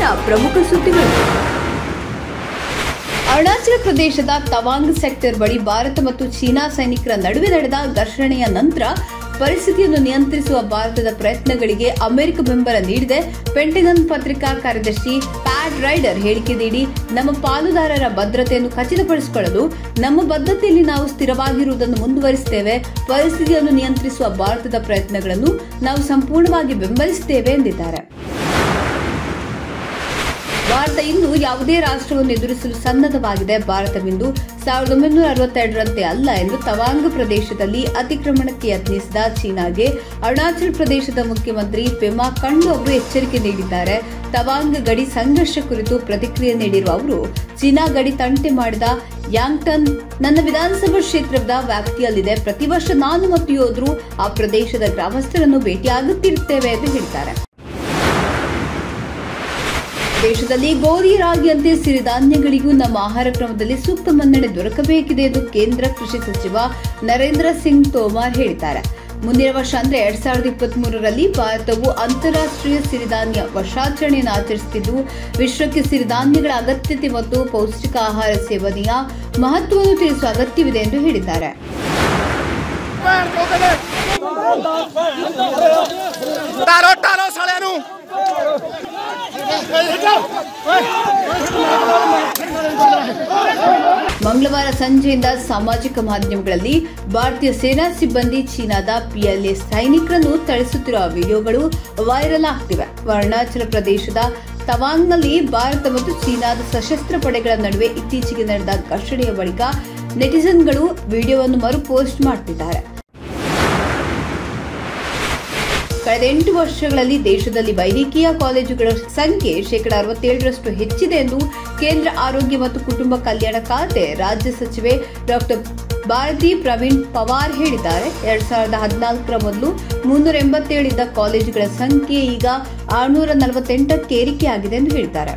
ಇವತ್ತಿನ ಪ್ರಮುಖ ಸುದ್ದಿಗಳು ಅರುಣಾಚಲ ಪ್ರದೇಶದ ತವಾಂಗ್ ಸೆಕ್ಟರ್ ಬಳಿ ಭಾರತ ಮತ್ತು ಚೀನಾ ಸೈನಿಕರ ನಡುವೆ ನಡೆದ ಘರ್ಷಣೆಯ ನಂತರ ಪರಿಸ್ಥಿತಿಯನ್ನು ನಿಯಂತ್ರಿಸುವ ಭಾರತದ ಪ್ರಯತ್ನಗಳಿಗೆ ಅಮೆರಿಕ ಬೆಂಬಲ ನೀಡಿದೆ ಪೆಂಟಗನ್ ಪತ್ರಿಕಾ ಕಾರ್ಯದರ್ಶಿ ಪ್ಯಾಟ್ ರೈಡರ್ ಹೇಳಿಕೆ ನೀಡಿ ನಮ್ಮ ಪಾಲುದಾರರ ಭದ್ರತೆಯನ್ನು ಖಚಿತಪಡಿಸಿಕೊಳ್ಳಲು ನಮ್ಮ ಬದ್ಧತೆಯಲ್ಲಿ ನಾವು ಸ್ಥಿರವಾಗಿರುವುದನ್ನು ಮುಂದುವರಿಸುತ್ತೇವೆ ಪರಿಸ್ಥಿತಿಯನ್ನು ನಿಯಂತ್ರಿಸುವ ಭಾರತದ ಪ್ರಯತ್ನಗಳನ್ನು ನಾವು ಸಂಪೂರ್ಣವಾಗಿ ಬೆಂಬಲಿಸುತ್ತೇವೆ ಎಂದಿದ್ದಾರೆ ಭಾರತ ಇಂದು ಯಾವುದೇ ರಾಷ್ಟ್ರವನ್ನು ಎದುರಿಸಲು ಸನ್ನದ್ಧವಾಗಿದೆ ಭಾರತವಿಂದು ಸಾವಿರದ ಒಂಬೈನೂರ ಅರವತ್ತೆರಡರಂತೆ ಅಲ್ಲ ಎಂದು ತವಾಂಗ್ ಪ್ರದೇಶದಲ್ಲಿ ಅತಿಕ್ರಮಣಕ್ಕೆ ಯತ್ನಿಸಿದ ಚೀನಾಗೆ ಅರುಣಾಚಲ ಪ್ರದೇಶದ ಮುಖ್ಯಮಂತ್ರಿ ಪೆಮಾ ಖಂಡು ಅವರು ಎಚ್ಚರಿಕೆ ನೀಡಿದ್ದಾರೆ ತವಾಂಗ್ ಗಡಿ ಸಂಘರ್ಷ ಕುರಿತು ಪ್ರತಿಕ್ರಿಯೆ ನೀಡಿರುವ ಅವರು ಚೀನಾ ಗಡಿ ತಂಟೆ ಮಾಡಿದ ಯಾಂಗ್ಟನ್ ನನ್ನ ವಿಧಾನಸಭಾ ಕ್ಷೇತ್ರದ ವ್ಯಾಪ್ತಿಯಲ್ಲಿದೆ ಪ್ರತಿ ವರ್ಷ ನಾನು ಮತ್ತು ಯೋಧರು ಆ ಪ್ರದೇಶದ ಗ್ರಾಮಸ್ಥರನ್ನು ಭೇಟಿಯಾಗುತ್ತಿರುತ್ತೇವೆ ಎಂದು ಹೇಳಿದ್ದಾರೆ ದೇಶದಲ್ಲಿ ಗೋಧಿ ರಾಗಿಯಂತೆ ಸಿರಿಧಾನ್ಯಗಳಿಗೂ ನಮ್ಮ ಆಹಾರ ಕ್ರಮದಲ್ಲಿ ಸೂಕ್ತ ಮನ್ನಣೆ ದೊರಕಬೇಕಿದೆ ಎಂದು ಕೇಂದ್ರ ಕೃಷಿ ಸಚಿವ ನರೇಂದ್ರ ಸಿಂಗ್ ತೋಮರ್ ಹೇಳಿದ್ದಾರೆ ಮುಂದಿನ ವರ್ಷ ಅಂದ್ರೆ ಎರಡ್ ಸಾವಿರದ ಇಪ್ಪತ್ತ್ ಮೂರರಲ್ಲಿ ಭಾರತವು ಅಂತಾರಾಷ್ಟ್ರೀಯ ಸಿರಿಧಾನ್ಯ ವರ್ಷಾಚರಣೆಯನ್ನು ಆಚರಿಸುತ್ತಿದ್ದು ವಿಶ್ವಕ್ಕೆ ಸಿರಿಧಾನ್ಯಗಳ ಅಗತ್ಯತೆ ಮತ್ತು ಪೌಷ್ಟಿಕ ಆಹಾರ ಸೇವನೆಯ ಮಹತ್ವವನ್ನು ತಿಳಿಸುವ ಅಗತ್ಯವಿದೆ ಎಂದು ಹೇಳಿದ್ದಾರೆ ਤਾਰੋ ਟਾਲੋ ਸਾਲਿਆਂ ਨੂੰ ಮಂಗಳವಾರ ಸಂಜೆಯಿಂದ ಸಾಮಾಜಿಕ ಮಾಧ್ಯಮಗಳಲ್ಲಿ ಭಾರತೀಯ ಸೇನಾ ಸಿಬ್ಬಂದಿ ಚೀನಾದ ಪಿಎಲ್ಎ ಸೈನಿಕರನ್ನು ಥಳಿಸುತ್ತಿರುವ ವಿಡಿಯೋಗಳು ವೈರಲ್ ಆಗ್ತಿವೆ ಅರುಣಾಚಲ ಪ್ರದೇಶದ ತವಾಂಗ್ನಲ್ಲಿ ಭಾರತ ಮತ್ತು ಚೀನಾದ ಸಶಸ್ತ್ರ ಪಡೆಗಳ ನಡುವೆ ಇತ್ತೀಚೆಗೆ ನಡೆದ ಘರ್ಷಣೆಯ ಬಳಿಕ ನೆಟಿಸನ್ಗಳು ವಿಡಿಯೋವನ್ನು ಮರು ಪೋಸ್ಟ್ ಮಾಡುತ್ತಿದ್ದಾರೆ ಕಳೆದ ಎಂಟು ವರ್ಷಗಳಲ್ಲಿ ದೇಶದಲ್ಲಿ ವೈದ್ಯಕೀಯ ಕಾಲೇಜುಗಳ ಸಂಖ್ಯೆ ಶೇಕಡಾ ಅರವತ್ತೇಳರಷ್ಟು ಹೆಚ್ಚಿದೆ ಎಂದು ಕೇಂದ್ರ ಆರೋಗ್ಯ ಮತ್ತು ಕುಟುಂಬ ಕಲ್ಯಾಣ ಖಾತೆ ರಾಜ್ಯ ಸಚಿವೆ ಡಾಕ್ಟರ್ ಭಾರತಿ ಪ್ರವೀಣ್ ಪವಾರ್ ಹೇಳಿದ್ದಾರೆ ಎರಡ್ ಸಾವಿರದ ಹದಿನಾಲ್ಕರ ಮೊದಲು ಮುನ್ನೂರ ಎಂಬತ್ತೇಳಿದ್ದ ಕಾಲೇಜುಗಳ ಸಂಖ್ಯೆ ಈಗ ಆರುನೂರ ನಲವತ್ತೆಂಟಕ್ಕೆ ಏರಿಕೆಯಾಗಿದೆ ಎಂದು ಹೇಳಿದ್ದಾರೆ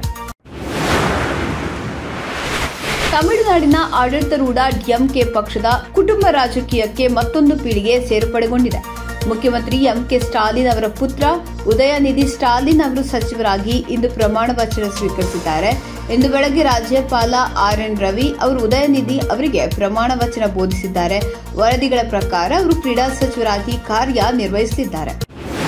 ತಮಿಳುನಾಡಿನ ಆಡಳಿತಾರೂಢ ಡಿಎಂಕೆ ಪಕ್ಷದ ಕುಟುಂಬ ರಾಜಕೀಯಕ್ಕೆ ಮತ್ತೊಂದು ಪೀಳಿಗೆ ಸೇರ್ಪಡೆಗೊಂಡಿದೆ ಮುಖ್ಯಮಂತ್ರಿ ಎಂಕೆ ಸ್ಟಾಲಿನ್ ಅವರ ಪುತ್ರ ಉದಯನಿಧಿ ಸ್ಟಾಲಿನ್ ಅವರು ಸಚಿವರಾಗಿ ಇಂದು ಪ್ರಮಾಣ ವಚನ ಸ್ವೀಕರಿಸಿದ್ದಾರೆ ಇಂದು ಬೆಳಗ್ಗೆ ರಾಜ್ಯಪಾಲ ಆರ್ ಎನ್ ರವಿ ಅವರು ಉದಯನಿಧಿ ಅವರಿಗೆ ಪ್ರಮಾಣ ವಚನ ಬೋಧಿಸಿದ್ದಾರೆ ವರದಿಗಳ ಪ್ರಕಾರ ಅವರು ಕ್ರೀಡಾ ಸಚಿವರಾಗಿ ಕಾರ್ಯ ನಿರ್ವಹಿಸಲಿದ್ದಾರೆ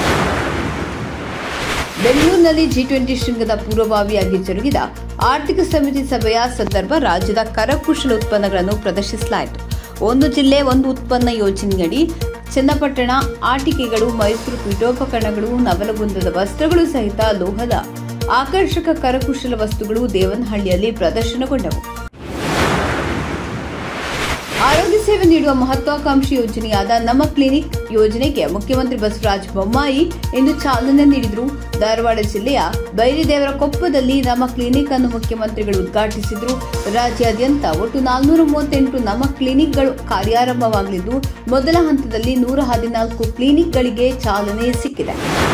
ಬೆಂಗಳೂರಿನಲ್ಲಿ ಜಿ ಟ್ವೆಂಟಿ ಶೃಂಗದ ಪೂರ್ವಭಾವಿಯಾಗಿ ಜರುಗಿದ ಆರ್ಥಿಕ ಸಮಿತಿ ಸಭೆಯ ಸಂದರ್ಭ ರಾಜ್ಯದ ಕರಕುಶಲ ಉತ್ಪನ್ನಗಳನ್ನು ಪ್ರದರ್ಶಿಸಲಾಯಿತು ಒಂದು ಜಿಲ್ಲೆ ಒಂದು ಉತ್ಪನ್ನ ಯೋಜನೆಯಡಿ ಚನ್ನಪಟ್ಟಣ ಆಟಿಕೆಗಳು ಮೈಸೂರು ಪೀಠೋಪಕರಣಗಳು ನವಲಗುಂದದ ವಸ್ತ್ರಗಳು ಸಹಿತ ಲೋಹದ ಆಕರ್ಷಕ ಕರಕುಶಲ ವಸ್ತುಗಳು ದೇವನಹಳ್ಳಿಯಲ್ಲಿ ಪ್ರದರ್ಶನಗೊಂಡವು ಆರೋಗ್ಯ ಸೇವೆ ನೀಡುವ ಮಹತ್ವಾಕಾಂಕ್ಷಿ ಯೋಜನೆಯಾದ ನಮ್ಮ ಕ್ಲಿನಿಕ್ ಯೋಜನೆಗೆ ಮುಖ್ಯಮಂತ್ರಿ ಬಸವರಾಜ ಬೊಮ್ಮಾಯಿ ಇಂದು ಚಾಲನೆ ನೀಡಿದರು ಧಾರವಾಡ ಜಿಲ್ಲೆಯ ಬೈರಿದೇವರ ಕೊಪ್ಪದಲ್ಲಿ ನಮ್ಮ ಕ್ಲಿನಿಕ್ ಅನ್ನು ಮುಖ್ಯಮಂತ್ರಿಗಳು ಉದ್ಘಾಟಿಸಿದರು ರಾಜ್ಯಾದ್ಯಂತ ಒಟ್ಟು ನಾಲ್ನೂರ ಮೂವತ್ತೆಂಟು ನಮ್ಮ ಕ್ಲಿನಿಕ್ಗಳು ಕಾರ್ಯಾರಂಭವಾಗಲಿದ್ದು ಮೊದಲ ಹಂತದಲ್ಲಿ ನೂರ ಹದಿನಾಲ್ಕು ಕ್ಲಿನಿಕ್ಗಳಿಗೆ ಚಾಲನೆ ಸಿಕ್ಕಿದೆ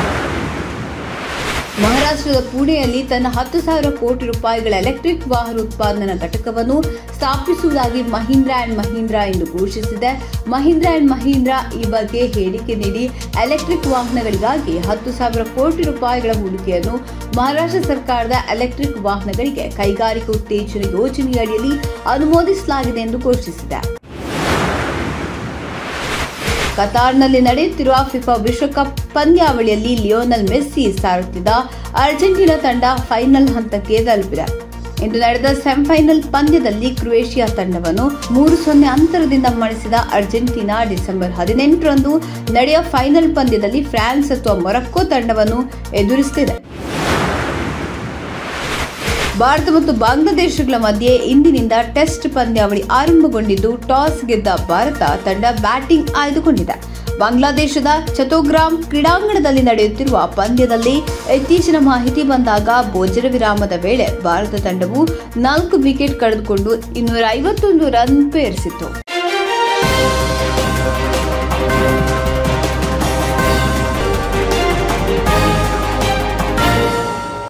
ಮಹಾರಾಷ್ಟ್ರದ ಪುಣೆಯಲ್ಲಿ ತನ್ನ ಹತ್ತು ಸಾವಿರ ಕೋಟಿ ರೂಪಾಯಿಗಳ ಎಲೆಕ್ಟ್ರಿಕ್ ವಾಹನ ಉತ್ಪಾದನಾ ಘಟಕವನ್ನು ಸ್ಥಾಪಿಸುವುದಾಗಿ ಮಹೀಂದ್ರಾ ಅಂಡ್ ಮಹೀಂದ್ರಾ ಎಂದು ಘೋಷಿಸಿದೆ ಮಹೀಂದ್ರಾ ಅಂಡ್ ಮಹೀಂದ್ರಾ ಈ ಬಗ್ಗೆ ಹೇಳಿಕೆ ನೀಡಿ ಎಲೆಕ್ಟ್ರಿಕ್ ವಾಹನಗಳಿಗಾಗಿ ಹತ್ತು ಸಾವಿರ ಕೋಟಿ ರೂಪಾಯಿಗಳ ಹೂಡಿಕೆಯನ್ನು ಮಹಾರಾಷ್ಟ್ರ ಸರ್ಕಾರದ ಎಲೆಕ್ಟ್ರಿಕ್ ವಾಹನಗಳಿಗೆ ಕೈಗಾರಿಕಾ ಉತ್ತೇಜನ ಯೋಜನೆಯಡಿಯಲ್ಲಿ ಅನುಮೋದಿಸಲಾಗಿದೆ ಎಂದು ಘೋಷಿಸಿದೆ ಕತಾರ್ನಲ್ಲಿ ನಡೆಯುತ್ತಿರುವ ಫಿಫಾ ವಿಶ್ವಕಪ್ ಪಂದ್ಯಾವಳಿಯಲ್ಲಿ ಲಿಯೋನಲ್ ಮೆಸ್ಸಿ ಸಾರುತ್ತಿದ್ದ ಅರ್ಜೆಂಟೀನಾ ತಂಡ ಫೈನಲ್ ಹಂತಕ್ಕೆ ತಲುಪಿದೆ ಇಂದು ನಡೆದ ಸೆಮಿಫೈನಲ್ ಪಂದ್ಯದಲ್ಲಿ ಕ್ರೊಯೇಷಿಯಾ ತಂಡವನ್ನು ಮೂರು ಸೊನ್ನೆ ಅಂತರದಿಂದ ಮಣಿಸಿದ ಅರ್ಜೆಂಟೀನಾ ಡಿಸೆಂಬರ್ ಹದಿನೆಂಟರಂದು ನಡೆಯುವ ಫೈನಲ್ ಪಂದ್ಯದಲ್ಲಿ ಫ್ರಾನ್ಸ್ ಅಥವಾ ಮೊರಕ್ಕೋ ತಂಡವನ್ನು ಎದುರಿಸುತ್ತಿದೆ ಭಾರತ ಮತ್ತು ಬಾಂಗ್ಲಾದೇಶಗಳ ಮಧ್ಯೆ ಇಂದಿನಿಂದ ಟೆಸ್ಟ್ ಪಂದ್ಯಾವಳಿ ಆರಂಭಗೊಂಡಿದ್ದು ಟಾಸ್ ಗೆದ್ದ ಭಾರತ ತಂಡ ಬ್ಯಾಟಿಂಗ್ ಆಯ್ದುಕೊಂಡಿದೆ ಬಾಂಗ್ಲಾದೇಶದ ಚತೋಗ್ರಾಮ್ ಕ್ರೀಡಾಂಗಣದಲ್ಲಿ ನಡೆಯುತ್ತಿರುವ ಪಂದ್ಯದಲ್ಲಿ ಇತ್ತೀಚಿನ ಮಾಹಿತಿ ಬಂದಾಗ ಭೋಜನ ವಿರಾಮದ ವೇಳೆ ಭಾರತ ತಂಡವು ನಾಲ್ಕು ವಿಕೆಟ್ ಕಳೆದುಕೊಂಡು ಇನ್ನೂರ ಐವತ್ತೊಂದು ರನ್ ಪೇರಿಸಿತ್ತು